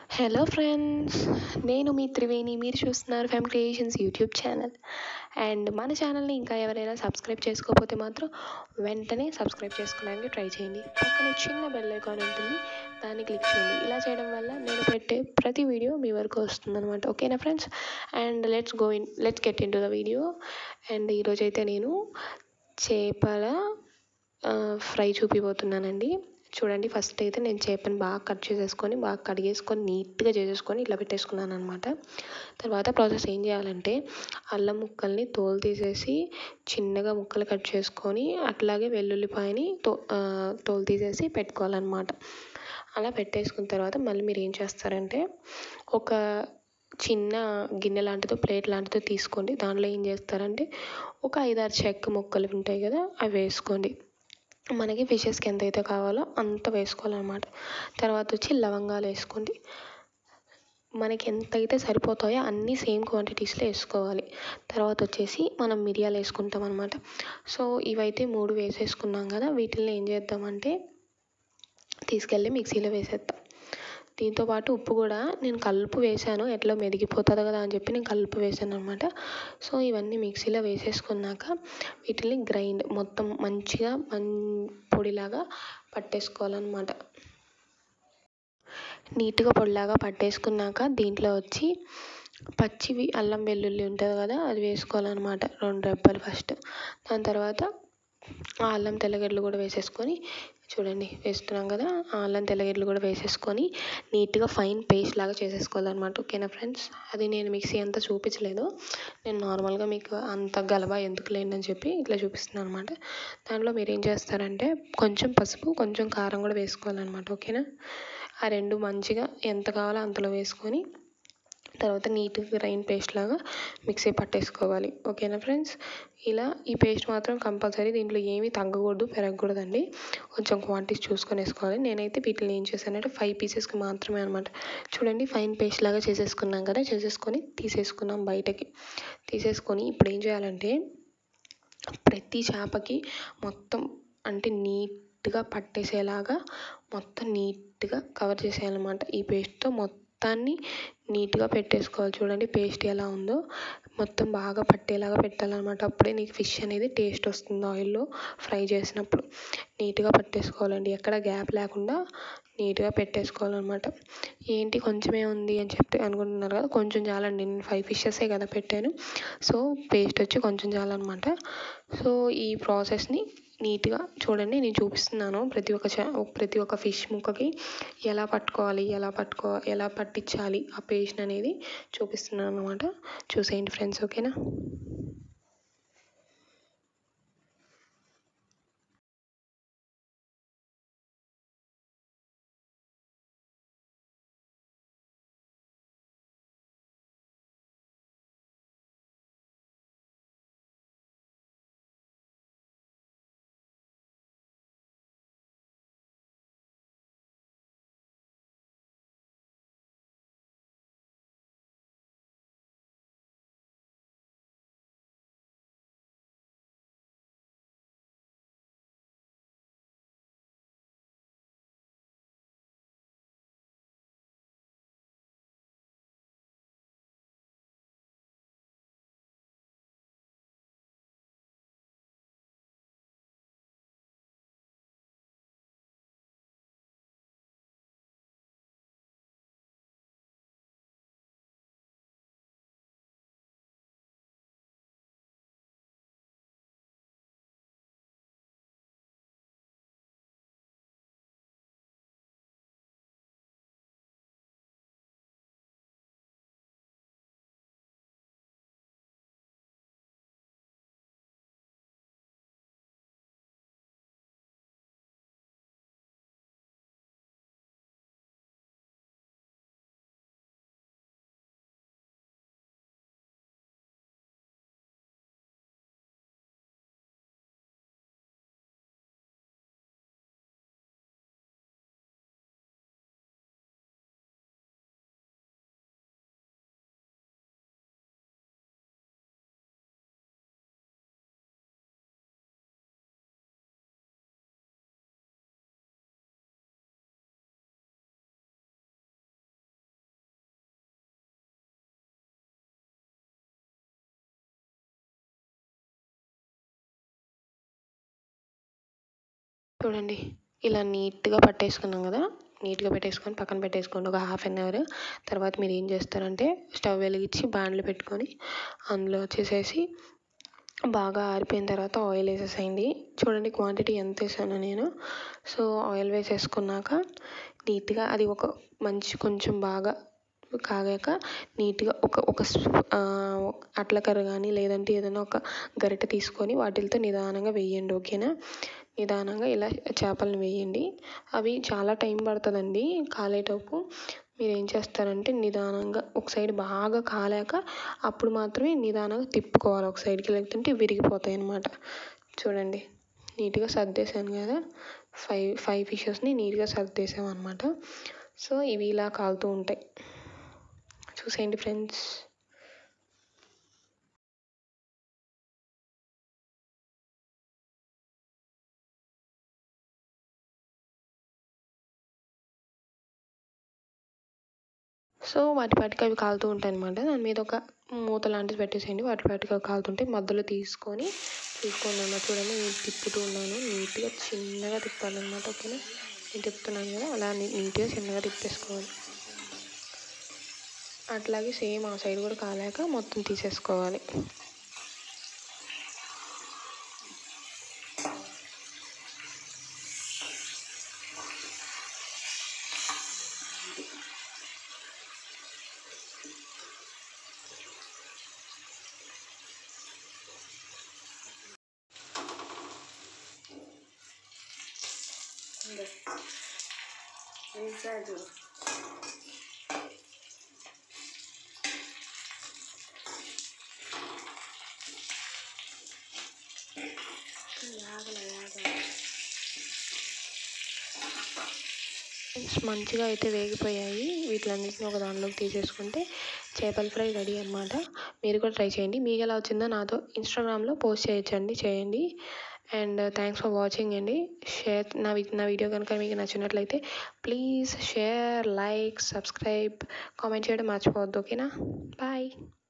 Hello friends నేను మీ త్రివేణి మీరు చూస్తున్నారు fem creations YouTube channel and మన ఛానల్ని ఇంకా ఎవరైనా సబ్స్క్రైబ్ చేసుకోకపోతే మాత్రం వెంటనే సబ్స్క్రైబ్ చేసుకోవడానికి ట్రై చేయండి పక్కనే చిన్న బెల్ ఐకాన్ ఉంటుంది దాన్ని క్లిక్ చేయండి ఇలా చేయడం వల్ల నేను పెట్టే ప్రతి వీడియో మీ వరకు వస్తుందన్నమాట ఓకేనా friends and let's go in let's get in to the video and ఈరోజైతే నేను చేపల ఫ్రై చూపిపోతున్నానండి చూడండి ఫస్ట్ అయితే నేను చేపని బాగా కట్ చేసేసుకొని బాగా కడిగేసుకొని నీట్గా చేసేసుకొని ఇట్లా పెట్టేసుకున్నాను అనమాట తర్వాత ప్రాసెస్ ఏం చేయాలంటే అల్లం ముక్కల్ని తోలు తీసేసి చిన్నగా ముక్కలు కట్ చేసుకొని అట్లాగే వెల్లుల్లిపాయని తో తోలు తీసేసి పెట్టుకోవాలన్నమాట అలా పెట్టేసుకున్న తర్వాత మళ్ళీ మీరు ఏం చేస్తారంటే ఒక చిన్న గిన్నె లాంటిదో ప్లేట్ లాంటిదో తీసుకోండి దాంట్లో ఏం చేస్తారంటే ఒక ఐదారు చెక్క ముక్కలు ఉంటాయి కదా అవి వేసుకోండి మనకి ఫిషెస్కి ఎంత అయితే కావాలో అంత వేసుకోవాలన్నమాట తర్వాత వచ్చి లవంగాలు వేసుకోండి మనకి ఎంత అయితే సరిపోతాయో అన్నీ సేమ్ క్వాంటిటీస్లో వేసుకోవాలి తర్వాత వచ్చేసి మనం మిరియాలు వేసుకుంటాం అనమాట సో ఇవైతే మూడు వేసేసుకున్నాం కదా వీటిని ఏం చేద్దామంటే తీసుకెళ్ళి మిక్సీలో వేసేద్దాం దీంతో పాటు ఉప్పు కూడా నేను కలుపు వేసాను ఎట్లా మెదిగిపోతుంది కదా అని చెప్పి నేను కలుపు వేసాను అనమాట సో ఇవన్నీ మిక్సీలో వేసేసుకున్నాక వీటిని గ్రైండ్ మొత్తం మంచిగా మన్ పొడిలాగా పట్టేసుకోవాలన్నమాట నీట్గా పొడిలాగా పట్టేసుకున్నాక దీంట్లో వచ్చి పచ్చివి అల్లం వెల్లుల్లి ఉంటుంది కదా అది వేసుకోవాలన్నమాట రెండు రెబ్బలు ఫస్ట్ దాని తర్వాత ఆ అల్లం తెల్లగడ్డలు కూడా వేసేసుకొని చూడండి వేస్తున్నాం కదా ఆ అల్లం తెల్లగడ్డలు కూడా వేసేసుకొని నీట్గా ఫైన్ పేస్ట్ లాగా చేసేసుకోవాలన్నమాట ఓకేనా ఫ్రెండ్స్ అది నేను మిక్సీ అంతా చూపించలేదు నేను నార్మల్గా మీకు అంత గలబా ఎందుకు లేండి అని చెప్పి ఇట్లా చూపిస్తున్నాను అనమాట దాంట్లో మీరు ఏం చేస్తారంటే కొంచెం పసుపు కొంచెం కారం కూడా వేసుకోవాలన్నమాట ఓకేనా ఆ రెండు మంచిగా ఎంత కావాలో అంతలో వేసుకొని తర్వాత నీట్గా గ్రైండ్ పేస్ట్ లాగా మిక్సీ పట్టేసుకోవాలి ఓకేనా ఫ్రెండ్స్ ఇలా ఈ పేస్ట్ మాత్రం కంపల్సరీ దీంట్లో ఏమీ తగ్గకూడదు పెరగకూడదండి కొంచెం క్వాంటిటీ చూసుకొని వేసుకోవాలి నేనైతే వీటిని ఏం చేశానంటే ఫైవ్ పీసెస్కి మాత్రమే అనమాట చూడండి ఫైన్ పేస్ట్ లాగా చేసేసుకున్నాం కదా చేసేసుకొని తీసేసుకున్నాం బయటకి తీసేసుకొని ఇప్పుడు ఏం చేయాలంటే ప్రతి చేపకి మొత్తం అంటే నీట్గా పట్టేసేలాగా మొత్తం నీట్గా కవర్ చేసేయాలన్నమాట ఈ పేస్ట్తో మొత్తాన్ని నీట్గా పెట్టేసుకోవాలి చూడండి పేస్ట్ ఎలా ఉందో మొత్తం బాగా పట్టేలాగా పెట్టాలన్నమాట అప్పుడే నీకు ఫిష్ అనేది టేస్ట్ వస్తుంది ఆయిల్లో ఫ్రై చేసినప్పుడు నీట్గా పట్టేసుకోవాలండి ఎక్కడ గ్యాప్ లేకుండా నీట్గా పెట్టేసుకోవాలన్నమాట ఏంటి కొంచెమే ఉంది అని చెప్పి అనుకుంటున్నారు కదా కొంచెం చాలండి నేను ఫైవ్ ఫిషెసే కదా పెట్టాను సో పేస్ట్ వచ్చి కొంచెం చాలన్నమాట సో ఈ ప్రాసెస్ని నీట్గా చూడండి నేను చూపిస్తున్నాను ప్రతి ఒక్క చా ప్రతి ఒక్క ఫిష్ ముక్కకి ఎలా పట్టుకోవాలి ఎలా పట్టుకో ఎలా పట్టించాలి ఆ పేస్ట్ అనేది చూపిస్తున్నాను అనమాట చూసేయండి ఫ్రెండ్స్ ఓకేనా చూడండి ఇలా నీట్గా పట్టేసుకున్నాం కదా నీట్గా పెట్టేసుకొని పక్కన పెట్టేసుకోండి ఒక హాఫ్ అన్ అవర్ తర్వాత మీరు ఏం చేస్తారంటే స్టవ్ వెలిగించి బాండ్లు పెట్టుకొని అందులో వచ్చేసేసి బాగా ఆరిపోయిన తర్వాత ఆయిల్ వేసేసేయండి చూడండి క్వాంటిటీ ఎంత వేసానో నేను సో ఆయిల్ వేసేసుకున్నాక నీట్గా అది ఒక మంచి కొంచెం బాగా కాగాక నీట్గా ఒక ఒక అట్లకర్ర కానీ లేదంటే ఏదైనా ఒక గరిటె తీసుకొని వాటితో నిదానంగా వేయండి ఓకేనా నిదానంగా ఇలా చేపలను వేయండి అవి చాలా టైం పడుతుందండి కాలేటప్పుడు మీరు ఏం చేస్తారంటే నిదానంగా ఒక సైడ్ బాగా కాలాక అప్పుడు మాత్రమే నిదానంగా తిప్పుకోవాలి ఒక సైడ్కి లేకుంటే విరిగిపోతాయి అన్నమాట చూడండి నీట్గా సర్దేశాను కదా ఫైవ్ ఫైవ్ ఫిషెస్ని నీట్గా సర్దేశాం అనమాట సో ఇవి ఇలా కాలుతూ ఉంటాయి చూసేయండి ఫ్రెండ్స్ సో వాటి పాటికి అవి కాలుతూ ఉంటాయి అనమాట దాని మీద ఒక మూత లాంటిది పెట్టేసేయండి వాటి పాటికి అవి కాలుతుంటే మధ్యలో తీసుకొని చూసుకోండి అన్నమాట చూడండి నేను తిప్పుతూ ఉన్నాను నీట్గా చిన్నగా తిప్పాలన్నమాట ఓకేనా నేను తిప్పుతున్నాను కదా అలా నీట్గా చిన్నగా తిప్పేసుకోవాలి అట్లాగే సేమ్ ఆ సైడ్ కూడా కాలాక మొత్తం తీసేసుకోవాలి Inside. మంచిగా అయితే వేగిపోయాయి వీటిలన్నిటిని ఒక దానిలోకి తీసేసుకుంటే చేపల ఫ్రై రెడీ అనమాట మీరు కూడా ట్రై చేయండి మీకు ఎలా వచ్చిందో నాతో ఇన్స్టాగ్రామ్లో పోస్ట్ చేయొచ్చండి చేయండి అండ్ థ్యాంక్స్ ఫర్ వాచింగ్ అండి షేర్ నా నా వీడియో కనుక మీకు నచ్చినట్లయితే please share like subscribe comment చేయడం మర్చిపోవద్దు ఓకేనా బాయ్